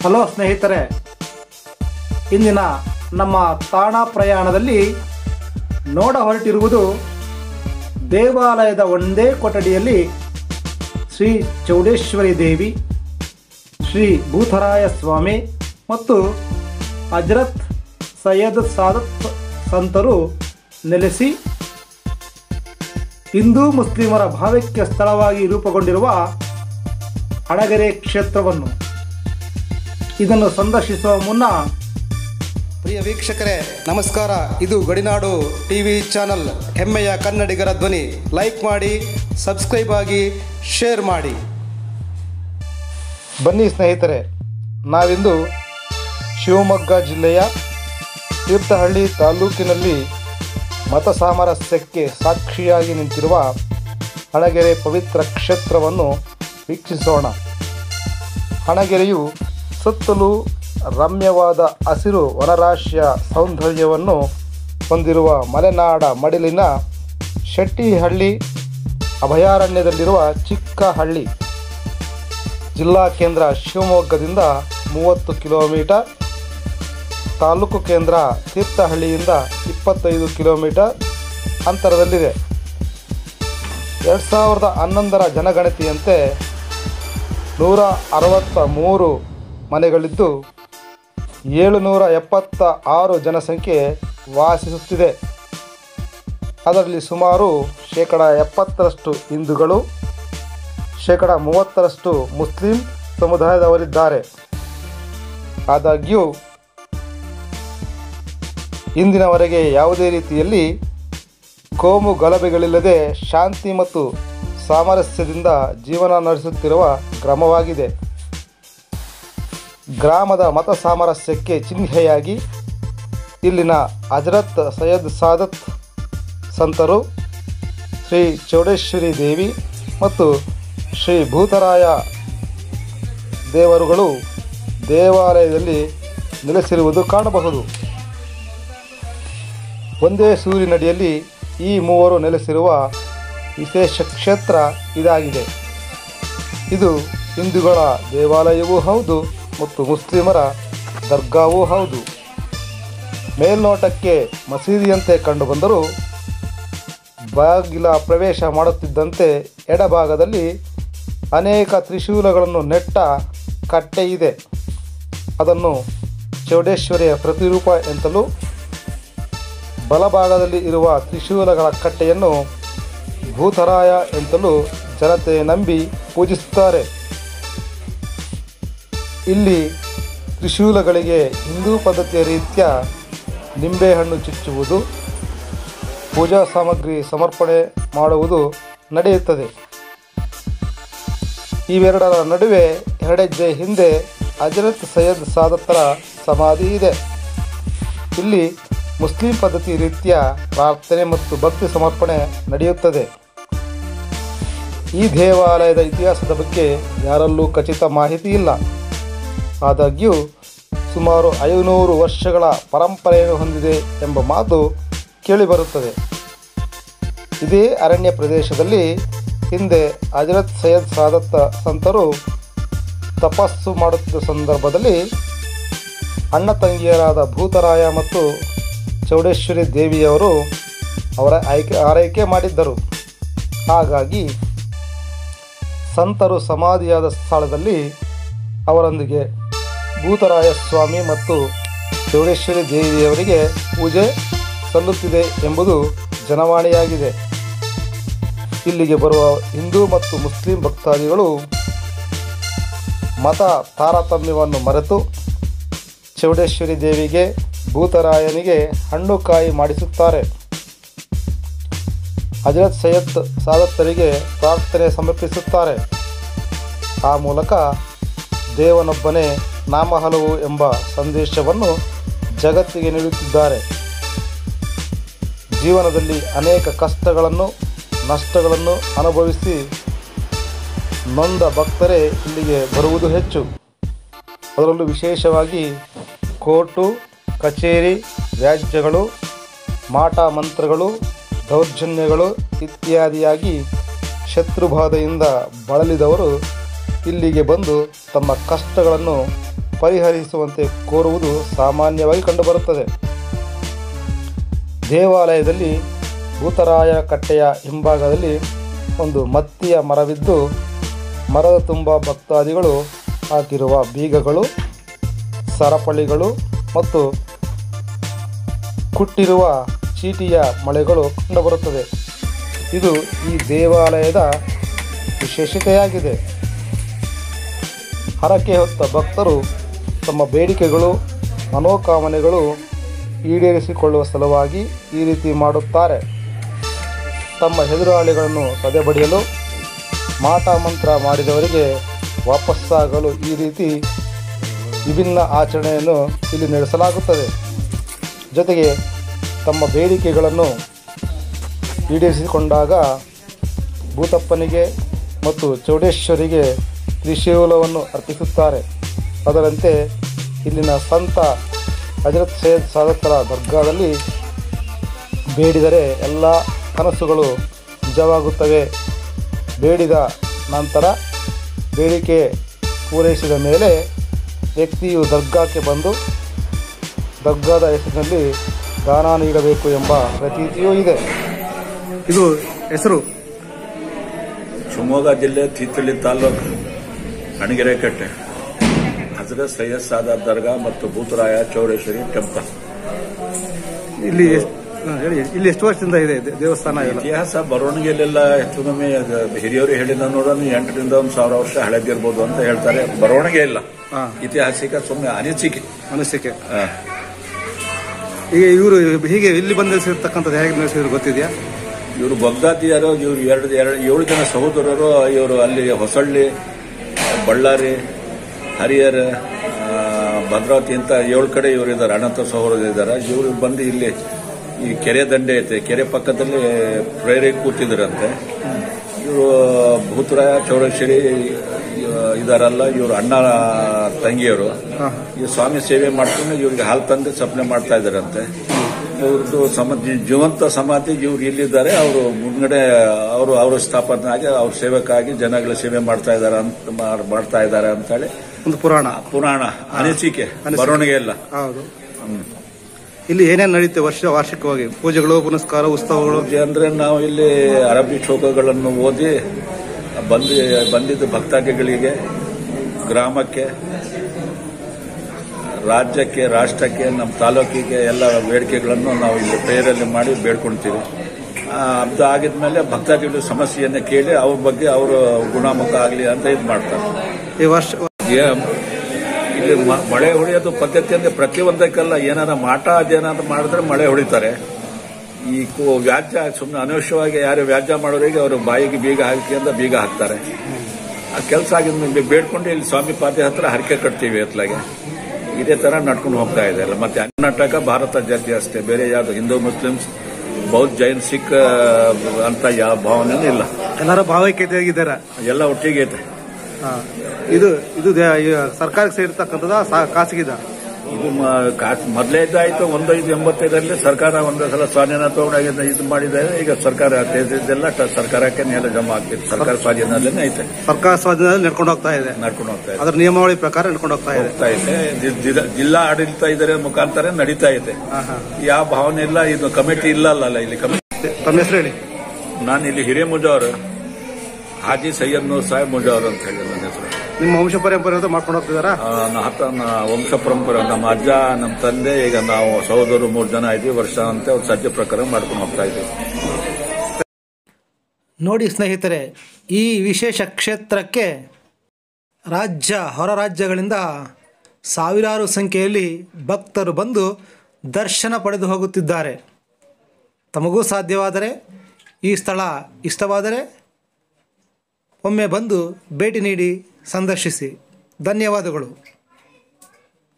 Hello ಸ್ನೇಹಿತರೆ ಇಂದಿನ ನಮ್ಮ ತಾಣ ಪ್ರಯಾಣದಲ್ಲಿ ನೋಡ ಹೊರಟಿರುವುದು ದೇವಾಲಯದ ಒಂದೇ ಕೊಠಡಿಯಲ್ಲಿ ಶ್ರೀ ಚೌಡೇಶ್ವರಿ ದೇವಿ ಶ್ರೀ ಭೂತರಾಯ ಸ್ವಾಮಿ ಮತ್ತು ಹಜರತ್ ಸೈಯದ್ ಸಾದತ್ ಸಂತರು ನೆಲೆಸಿ ಹಿಂದೂ ಮುಸ್ಲಿಮರ ಭಾವೈಕ್ಯ ಸ್ಥಳವಾಗಿ ರೂಪುಗೊಂಡಿರುವ ಹಣಗೆರೆ ಕ್ಷೇತ್ರವನ್ನು ಇದನ್ನು ಸಂದರ್ಶಿಸುವ ಮುನ್ನ ಪ್ರಿಯ ವೀಕ್ಷಕರೇ ನಮಸ್ಕಾರ ಇದು ಗಡಿನಾಡು ಟಿವಿ ಚಾನಲ್ ಹೆಮ್ಮೆಯ ಕನ್ನಡಿಗರ ಧ್ವನಿ ಲೈಕ್ ಮಾಡಿ ಸಬ್ಸ್ಕ್ರೈಬ್ ಆಗಿ ಶೇರ್ ಮಾಡಿ ಬನ್ನಿ ಸ್ನೇಹಿತರೆ ನಾವಿಂದು ಶಿವಮೊಗ್ಗ ಜಿಲ್ಲೆಯ ತೀರ್ಥಹಳ್ಳಿ ತಾಲೂಕಿನಲ್ಲಿ ಮತ ಸಾಮರಸ್ಯಕ್ಕೆ ಸಾಕ್ಷಿಯಾಗಿ ನಿಂತಿರುವ ಹಣಗೆರೆ ಪವಿತ್ರ ಕ್ಷೇತ್ರವನ್ನು ವೀಕ್ಷಿಸೋಣ ಹಣಗೆರೆಯು ಸುತ್ತಲೂ ರಮ್ಯವಾದ ಹಸಿರು ವನರಾಶಿಯ ಸೌಂದರ್ಯವನ್ನು ಹೊಂದಿರುವ ಮಲೆನಾಡ ಮಡಿಲಿನ ಶೆಟ್ಟಿಹಳ್ಳಿ ಅಭಯಾರಣ್ಯದಲ್ಲಿರುವ ಚಿಕ್ಕ ಹಳ್ಳಿ ಜಿಲ್ಲಾ ಕೇಂದ್ರ ಶಿವಮೊಗ್ಗದಿಂದ ಮೂವತ್ತು ಕಿಲೋಮೀಟರ್ ತಾಲೂಕು ಕೇಂದ್ರ ತೀರ್ಥಹಳ್ಳಿಯಿಂದ ಇಪ್ಪತ್ತೈದು ಕಿಲೋಮೀಟರ್ ಅಂತರದಲ್ಲಿದೆ ಎರಡು ಸಾವಿರದ ಹನ್ನೊಂದರ ಜನಗಣತಿಯಂತೆ ನೂರ ಅರವತ್ತ ಮೂರು ಮನೆಗಳಿದ್ದು ಏಳುನೂರ ಎಪ್ಪತ್ತ ಆರು ಜನಸಂಖ್ಯೆ ವಾಸಿಸುತ್ತಿದೆ ಅದರಲ್ಲಿ ಸುಮಾರು ಶೇಕಡ ಎಪ್ಪತ್ತರಷ್ಟು ಹಿಂದೂಗಳು ಶೇಕಡ ಮೂವತ್ತರಷ್ಟು ಮುಸ್ಲಿಂ ಸಮುದಾಯದವರಿದ್ದಾರೆ ಆದಾಗ್ಯೂ ಇಂದಿನವರೆಗೆ ಯಾವುದೇ ರೀತಿಯಲ್ಲಿ ಕೋಮು ಗಲಭೆಗಳಿಲ್ಲದೆ ಶಾಂತಿ ಮತ್ತು ಸಾಮರಸ್ಯದಿಂದ ಜೀವನ ನಡೆಸುತ್ತಿರುವ ಗ್ರಾಮವಾಗಿದೆ ಗ್ರಾಮದ ಮತ ಸಾಮರಸ್ಯಕ್ಕೆ ಚಿಹ್ನೆಯಾಗಿ ಇಲ್ಲಿನ ಹಜರತ್ ಸೈಯದ್ ಸಾದತ್ ಸಂತರು ಶ್ರೀ ಚೌಡೇಶ್ವರಿ ದೇವಿ ಮತ್ತು ಶ್ರೀ ಭೂತರಾಯ ದೇವರುಗಳು ದೇವಾಲಯದಲ್ಲಿ ನೆಲೆಸಿರುವುದು ಕಾಣಬಹುದು ಒಂದೇ ಸೂರಿನಡಿಯಲ್ಲಿ ಈ ಮೂವರು ನೆಲೆಸಿರುವ ವಿಶೇಷ ಕ್ಷೇತ್ರ ಇದಾಗಿದೆ ಇದು ಹಿಂದೂಗಳ ದೇವಾಲಯವೂ ಹೌದು ಮತ್ತು ಮುಸ್ಲಿಮರ ದರ್ಗಾವೂ ಹೌದು ಮೇಲ್ನೋಟಕ್ಕೆ ಮಸೀದಿಯಂತೆ ಕಂಡುಬಂದರೂ ಬಾಗಿಲ ಪ್ರವೇಶ ಮಾಡುತ್ತಿದ್ದಂತೆ ಎಡಭಾಗದಲ್ಲಿ ಅನೇಕ ತ್ರಿಶೂಲಗಳನ್ನು ನೆಟ್ಟ ಕಟ್ಟೆ ಇದೆ ಅದನ್ನು ಚೌಡೇಶ್ವರಿಯ ಪ್ರತಿರೂಪ ಎಂತಲೂ ಬಲಭಾಗದಲ್ಲಿ ಇರುವ ತ್ರಿಶೂಲಗಳ ಕಟ್ಟೆಯನ್ನು ಭೂತರಾಯ ಎಂತಲೂ ಜನತೆ ನಂಬಿ ಪೂಜಿಸುತ್ತಾರೆ ಇಲ್ಲಿ ತ್ರಿಶೂಲಗಳಿಗೆ ಹಿಂದೂ ಪದ್ಧತಿಯ ರೀತಿಯ ನಿಂಬೆಹಣ್ಣು ಚುಚ್ಚುವುದು ಪೂಜಾ ಸಾಮಗ್ರಿ ಸಮರ್ಪಣೆ ಮಾಡುವುದು ನಡೆಯುತ್ತದೆ ಇವೆರಡರ ನಡುವೆ ಎರಡೆಜ್ಜೆ ಹಿಂದೆ ಹಜರತ್ ಸೈಯದ್ ಸಾದತ್ತರ ಸಮಾಧಿ ಇದೆ ಇಲ್ಲಿ ಮುಸ್ಲಿಂ ಪದ್ಧತಿ ರೀತಿಯ ಪ್ರಾರ್ಥನೆ ಮತ್ತು ಭಕ್ತಿ ಸಮರ್ಪಣೆ ನಡೆಯುತ್ತದೆ ಈ ದೇವಾಲಯದ ಇತಿಹಾಸದ ಬಗ್ಗೆ ಯಾರಲ್ಲೂ ಖಚಿತ ಮಾಹಿತಿ ಇಲ್ಲ ಆದಾಗ್ಯೂ ಸುಮಾರು ಐನೂರು ವರ್ಷಗಳ ಪರಂಪರೆಯನ್ನು ಹೊಂದಿದೆ ಎಂಬ ಮಾತು ಕೇಳಿಬರುತ್ತದೆ ಇದೇ ಅರಣ್ಯ ಪ್ರದೇಶದಲ್ಲಿ ಹಿಂದೆ ಹಜರತ್ ಸೈಯದ್ ಸಾದತ್ತ ಸಂತರು ತಪಸ್ಸು ಮಾಡುತ್ತಿದ್ದ ಸಂದರ್ಭದಲ್ಲಿ ಅಣ್ಣ ತಂಗಿಯರಾದ ಭೂತರಾಯ ಮತ್ತು ಚೌಡೇಶ್ವರಿ ದೇವಿಯವರು ಅವರ ಆಯ್ಕೆ ಆರೈಕೆ ಮಾಡಿದ್ದರು ಹಾಗಾಗಿ ಸಂತರು ಸಮಾಧಿಯಾದ ಸ್ಥಳದಲ್ಲಿ ಅವರೊಂದಿಗೆ ಭೂತರಾಯ ಸ್ವಾಮಿ ಮತ್ತು ಚೌಡೇಶ್ವರಿ ದೇವಿಯವರಿಗೆ ಪೂಜೆ ಸಲ್ಲುತ್ತಿದೆ ಎಂಬುದು ಜನವಾಣಿಯಾಗಿದೆ ಇಲ್ಲಿಗೆ ಬರುವ ಹಿಂದೂ ಮತ್ತು ಮುಸ್ಲಿಂ ಭಕ್ತಾದಿಗಳು ಮತ ತಾರತಮ್ಯವನ್ನು ಮರೆತು ಚೌಡೇಶ್ವರಿ ದೇವಿಗೆ ಭೂತರಾಯನಿಗೆ ಹಣ್ಣು ಕಾಯಿ ಮಾಡಿಸುತ್ತಾರೆ ಹಜರತ್ ಸೈಯದ್ ಸಾದತ್ತರಿಗೆ ಪ್ರಾರ್ಥನೆ ಸಮರ್ಪಿಸುತ್ತಾರೆ ಆ ಮೂಲಕ ದೇವನೊಬ್ಬನೇ ನಾಮ ಹಲವು ಎಂಬ ಸಂದೇಶವನ್ನು ಜಗತ್ತಿಗೆ ನೀಡುತ್ತಿದ್ದಾರೆ ಜೀವನದಲ್ಲಿ ಅನೇಕ ಕಷ್ಟಗಳನ್ನು ನಷ್ಟಗಳನ್ನು ಅನುಭವಿಸಿ ನೊಂದ ಭಕ್ತರೇ ಇಲ್ಲಿಗೆ ಬರುವುದು ಹೆಚ್ಚು ಅದರಲ್ಲೂ ವಿಶೇಷವಾಗಿ ಕೋರ್ಟು ಕಚೇರಿ ವ್ಯಾಜ್ಯಗಳು ಮಾಟ ಮಂತ್ರಗಳು ದೌರ್ಜನ್ಯಗಳು ಇತ್ಯಾದಿಯಾಗಿ ಶತ್ರುಬಾಧೆಯಿಂದ ಬಳಲಿದವರು ಇಲ್ಲಿಗೆ ಬಂದು ತಮ್ಮ ಕಷ್ಟಗಳನ್ನು ಪರಿಹರಿಸುವಂತೆ ಕೋರುವುದು ಸಾಮಾನ್ಯವಾಗಿ ಕಂಡುಬರುತ್ತದೆ ದೇವಾಲಯದಲ್ಲಿ ಭೂತರಾಯ ಕಟ್ಟೆಯ ಹಿಂಭಾಗದಲ್ಲಿ ಒಂದು ಮತ್ತಿಯ ಮರವಿದ್ದು ಮರದ ತುಂಬ ಭಕ್ತಾದಿಗಳು ಹಾಕಿರುವ ಬೀಗಗಳು ಸರಪಳಿಗಳು ಮತ್ತು ಕುಟ್ಟಿರುವ ಚೀಟಿಯ ಮಳೆಗಳು ಕಂಡುಬರುತ್ತದೆ ಇದು ಈ ದೇವಾಲಯದ ವಿಶೇಷತೆಯಾಗಿದೆ ಹರಕೆ ಹೊತ್ತ ಭಕ್ತರು ತಮ್ಮ ಬೇಡಿಕೆಗಳು ಮನೋಕಾಮನೆಗಳು ಈಡೇರಿಸಿಕೊಳ್ಳುವ ಸಲುವಾಗಿ ಈ ರೀತಿ ಮಾಡುತ್ತಾರೆ ತಮ್ಮ ಎದುರಾಳಿಗಳನ್ನು ಸದೆಬಡಿಯಲು ಮಾಟ ಮಂತ್ರ ಮಾಡಿದವರಿಗೆ ವಾಪಸ್ಸಾಗಲು ಈ ರೀತಿ ವಿಭಿನ್ನ ಆಚರಣೆಯನ್ನು ಇಲ್ಲಿ ನಡೆಸಲಾಗುತ್ತದೆ ಜೊತೆಗೆ ತಮ್ಮ ಬೇಡಿಕೆಗಳನ್ನು ಈಡೇರಿಸಿಕೊಂಡಾಗ ಭೂತಪ್ಪನಿಗೆ ಮತ್ತು ಚೌಡೇಶ್ವರಿಗೆ ತ್ರಿಶೂಲವನ್ನು ಅರ್ಪಿಸುತ್ತಾರೆ ಅದರಂತೆ ಇಲ್ಲಿನ ಸಂತ ಹಜರತ್ ಸೈಯದ್ ಸಾದತ್ತರ ದರ್ಗಾದಲ್ಲಿ ಬೇಡಿದರೆ ಎಲ್ಲ ಕನಸುಗಳು ನಿಜವಾಗುತ್ತವೆ ಬೇಡಿದ ನಂತರ ಬೇಡಿಕೆ ಪೂರೈಸಿದ ಮೇಲೆ ವ್ಯಕ್ತಿಯು ದರ್ಗಾಕ್ಕೆ ಬಂದು ದರ್ಗಾದ ಹೆಸರಿನಲ್ಲಿ ದಾನ ನೀಡಬೇಕು ಎಂಬ ಪ್ರತೀತಿಯೂ ಇದೆ ಇದು ಹೆಸರು ಶಿವಮೊಗ್ಗ ಜಿಲ್ಲೆ ತೀರ್ಥಹಳ್ಳಿ ತಾಲೂಕು ಅಣಗೆರೆ ಕಟ್ಟೆ ಹಜರತ್ ಸೈಯದ್ ಸಾದಾತ್ ದರ್ಗಾ ಮತ್ತು ಭೂತರಾಯ ಚೌಡೇಶ್ವರಿ ಟೆಂಪಲ್ ಇಲ್ಲಿ ಎಷ್ಟ್- ಹಾ, ಹೇಳಿ ಇಲ್ಲಿ ಎಷ್ಟು ವರ್ಷದಿಂದ ಇದೆ ದೇ- ದೇವಸ್ಥಾನ ಎಲ್ಲ ಇತಿಹಾಸ ಬರವಣಿಗೆಯಲ್ಲೆಲ್ಲ ಹೆಚ್ಚು ಕಮ್ಮಿ ಅದು ಹಿರಿಯರು ಹೇಳಿದ ನೋಡೋಣ ಎಂಟರಿಂದ ಒಂದು ಸಾವಿರ ವರ್ಷ ಹಳೆದಿರ್ಬೋದು ಅಂತ ಹೇಳ್ತಾರೆ ಬರವಣಿಗೆ ಇಲ್ಲ ಹಾ. ಇತಿಹಾಸಿಕ ಸುಮ್ಮನೆ ಅನಿಸಿಕೆ ಅನಿಸಿಕೆ ಆ, ಈಗ ಇವರು ಹೀಗೆ ಇಲ್ಲಿ ಬಂದು ನೆಲೆಸಿರ್ತಕ್ಕಂಥದ್ದು ಹೇಗೆ ನೆಲೆಸಿದ್ರು ಗೊತ್ತಿದೆಯಾ ಇವರು ಬಗ್ದಾತಿಯರು ಇವರು ಎರಡು ಎರಡು ಏಳು ಜನ ಸಹೋದರರು ಇವರು ಅಲ್ಲಿ ಹೊಸಳ್ಳಿ ಬಳ್ಳಾರಿ ಹರಿಹರ ಆ, ಭದ್ರಾವತಿ ಅಂತ ಏಳು ಕಡೆ ಇವರು ಇದ್ದಾರೆ ಅನಂತ ಸಹೋದರರು ಇದ್ದಾರೆ ಇವರು ಬಂದು ಇಲ್ಲಿ ಈ ಕೆರೆ ದಂಡೆ ಐತೆ ಕೆರೆ ಪಕ್ಕದಲ್ಲಿ ಪ್ರೇರಿ ಕೂತಿದ್ರಂತೆ ಇವರು ಭೂತರಾಯ ಚೌಡೇಶ್ವರಿ ಇದಾರಲ್ಲ ಇವರು ಅಣ್ಣ ತಂಗಿಯರು ಹಾ. ಈ ಸ್ವಾಮಿ ಸೇವೆ ಮಾಡ್ಕೊಂಡು ಇವ್ರಿಗೆ ಹಾಲು ತಂದು ಸಪ್ಲೈ ಮಾಡ್ತಾ ಇದ್ದಾರಂತೆ ಇವ್ರದ್ದು ಸಮ ಜೀವಂತ ಸಮಾಧಿ ಇವ್ರು ಇಲ್ಲಿದ್ದಾರೆ ಅವರು ಮುಂದ್ಗಡೆ ಅವರು ಅವರ ಸ್ಥಾಪನೆ ಆಗಿ ಅವ್ರ ಸೇವಕ್ಕಾಗಿ ಜನಗಳ ಸೇವೆ ಮಾಡ್ತಾ ಇದ್ದಾರೆ ಅಂತ ಮಾಡ್- ಮಾಡ್ತಾ ಇದ್ದಾರೆ ಅಂತ ಹೇಳಿ ಒಂದು ಪುರಾಣ ಪುರಾಣ ಅನಿಸಿಕೆ ಅನಿಸಿಕೆ. ಬರವಣಿಗೆ ಇಲ್ಲ ಹೌದು ಇಲ್ಲಿ ಏನೇನು ನಡೆಯುತ್ತೆ ವರ್ಷ ವಾರ್ಷಿಕವಾಗಿ ಪೂಜೆಗಳು ಪುನಸ್ಕಾರ ಉತ್ಸವಗಳು ಪೂಜೆ ಅಂದ್ರೆ ನಾವು ಇಲ್ಲಿ ಅರಬ್ಬಿ ಶ್ಲೋಕಗಳನ್ನು ಓದಿ ಬಂದಿ ಬಂದಿದ್ದ ಭಕ್ತಾದಿಗಳಿಗೆ ಗ್ರಾಮಕ್ಕೆ ರಾಜ್ಯಕ್ಕೆ ರಾಷ್ಟ್ರಕ್ಕೆ ನಮ್ಮ ತಾಲೂಕಿಗೆ ಎಲ್ಲ ಬೇಡಿಕೆಗಳನ್ನು ನಾವು ಇಲ್ಲಿ ಪ್ರೇರಲ್ಲಿ ಮಾಡಿ ಬೇಡ್ಕೊಳ್ತೀವಿ ಆ, ಅದು ಆಗಿದ್ಮೇಲೆ ಭಕ್ತಾದಿಗಳ ಸಮಸ್ಯೆಯನ್ನು ಕೇಳಿ ಅವ್ರ ಬಗ್ಗೆ ಅವರು ಗುಣಮುಖ ಆಗಲಿ ಅಂತ ಇದು ಮಾಡ್ತಾರೆ ಈ ವರ್ಷ ಏ- ಇಲ್ಲಿ ಮ- ಮಳೆ ಹೊಡೆಯೋದು ಪದ್ಧತಿ ಅಂದ್ರೆ ಪ್ರತಿಯೊಂದಕ್ಕೆಲ್ಲ ಏನಾರ ಮಾಟ ಅದೇನಾದ್ರು ಮಾಡಿದ್ರೆ ಮಳೆ ಹೊಡಿತಾರೆ ಈ ಕು- ವ್ಯಾಜ್ಯ ಸುಮ್ಮನೆ ಅನವಶ್ಯವಾಗಿ ಯಾರು ವ್ಯಾಜ್ಯ ಮಾಡೋರಿಗೆ ಅವರು ಬಾಯಿಗೆ ಬೀಗ ಹಾಕಿ ಅಂತ ಬೀಗ ಹಾಕ್ತಾರೆ ಆ ಕೆಲಸ ಆಗಿದ್ಮೇಲೆ ಬೇಡ್ಕೊಂಡು ಇಲ್ಲಿ ಸ್ವಾಮಿ ಪಾತಿ ಹತ್ರ ಹರಕೆ ಕಟ್ತೀವಿ ಎತ್ಲಾಗೆ ಇದೇ ತರ ನಡ್ಕೊಂಡು ಹೋಗ್ತಾ ಇದೆ ಅಲ್ಲ ಮತ್ತೆ ಕರ್ನಾಟಕ ಭಾರತ ಜಾತಿ ಅಷ್ಟೇ ಬೇರೆ ಯಾವುದು ಹಿಂದೂ ಮುಸ್ಲಿಮ್ಸ್ ಬೌದ್ಧ ಜೈನ್ ಸಿಖ್ ಆ, ಅಂತ ಯಾವ ಭಾವನೆನೂ ಇಲ್ಲ ಎಲ್ಲರ ಭಾವೈಕ್ಯತೆಯಾಗಿದ್ದಾರೆ ಎಲ್ಲ ಒಟ್ಟಿಗೆ ಐತೆ ಹಾ. ಇದು ಇದು ದೇ- ಈ ಸರ್ಕಾರಕ್ಕೆ ಸೇರಿರ್ತಕ್ಕಂಥದ ಖಾಸಗಿದ ಇದು ಮ- ಕಾ- ಮೊದಲೇ ಇದಾಯ್ತು ಒಂದು ಐದು ಎಂಬತ್ತೈದರಲ್ಲಿ ಸರ್ಕಾರ ಒಂದು ಸಲ ಸ್ವಾಧೀನ ತಗೊಂಡಾಗ ಇದು ಮಾಡಿದ್ದಾರೆ ಈಗ ಸರ್ಕಾರ ತೆಗೆದಿದ್ದೆಲ್ಲ ಟ- ಸರ್ಕಾರಕ್ಕೆ ನೇರ ಜಮಾ ಆಗ್ತಿತ್ತು ಸರ್ಕಾರ ಸ್ವಾಧೀನದಲ್ಲೇ ಐತೆ ಸರ್ಕಾರ ಸ್ವಾಧೀನದಲ್ಲಿ ನಡ್ಕೊಂಡು ಹೋಗ್ತಾ ಇದೆ ನಡ್ಕೊಂಡು ಹೋಗ್ತಾ ಇದೆ ಅದರ ನಿಯಮಾವಳಿ ಪ್ರಕಾರ ನಡ್ಕೊಂಡು ಹೋಗ್ತಾ ಇದೆ ಹೋಗ್ತಾ ಇದೆ ಜಿ- ಜಿ- ಜಿಲ್ಲಾ ಆಡಳಿತ ಇದರ ಮುಖಾಂತರ ನಡೀತಾ ಇದೆ ಹಾ, ಹಾ. ಯಾವ ಭಾವನೆ ಇಲ್ಲ ಇದು ಕಮಿಟಿ ಇಲ್ಲ ಅಲ್ಲ ಇಲ್ಲಿ ಕಮಿಟಿ ತಮ್ಮ ಹೆಸರು ಹೇಳಿ ನಾನು ಇಲ್ಲಿ ಹಿರೇಮುಜಾವರ್ ಹಾಜಿ ಸೈಯದ್ ನೂರ್ ಸಾಹೇಬ್ ಮುಜಾವರ್ ಅಂತ ಹೇಳಿ ನನ್ನ ಹೆಸರು ನಿಮ್ಮ ವಂಶ ಪರಂಪರೆ ಅಂತ ಮಾಡ್ಕೊಂಡು ಹೋಗ್ತಿದಾರಾ ಆ, ನ- ಹತ್ತ ನ- ವಂಶ ಪರಂಪರೆ ನಮ್ಮ ಅಜ್ಜ ನಮ್ಮ ತಂದೆ ಈಗ ನಾವು ಸಹೋದರರು ಮೂರು ಜನ ಇದ್ದೀವಿ ವರ್ಷ ಅಂತ ಒಂದು ಸಜ್ಜೆ ಪ್ರಕಾರ ಮಾಡ್ಕೊಂಡು ಹೋಗ್ತಾ ಇದ್ದೀವಿ ನೋಡಿ ಸ್ನೇಹಿತರೆ ಈ ವಿಶೇಷ ಕ್ಷೇತ್ರಕ್ಕೆ ರಾಜ್ಯ ಹೊರ ರಾಜ್ಯಗಳಿಂದ ಸಾವಿರಾರು ಸಂಖ್ಯೆಯಲ್ಲಿ ಭಕ್ತರು ಬಂದು ದರ್ಶನ ಪಡೆದು ಹೋಗುತ್ತಿದ್ದಾರೆ ತಮಗೂ ಸಾಧ್ಯವಾದರೆ ಈ ಸ್ಥಳ ಇಷ್ಟವಾದರೆ ಒಮ್ಮೆ ಬಂದು ಭೇಟಿ ನೀಡಿ ಸಂದರ್ಶಿಸಿ ಧನ್ಯವಾದಗಳು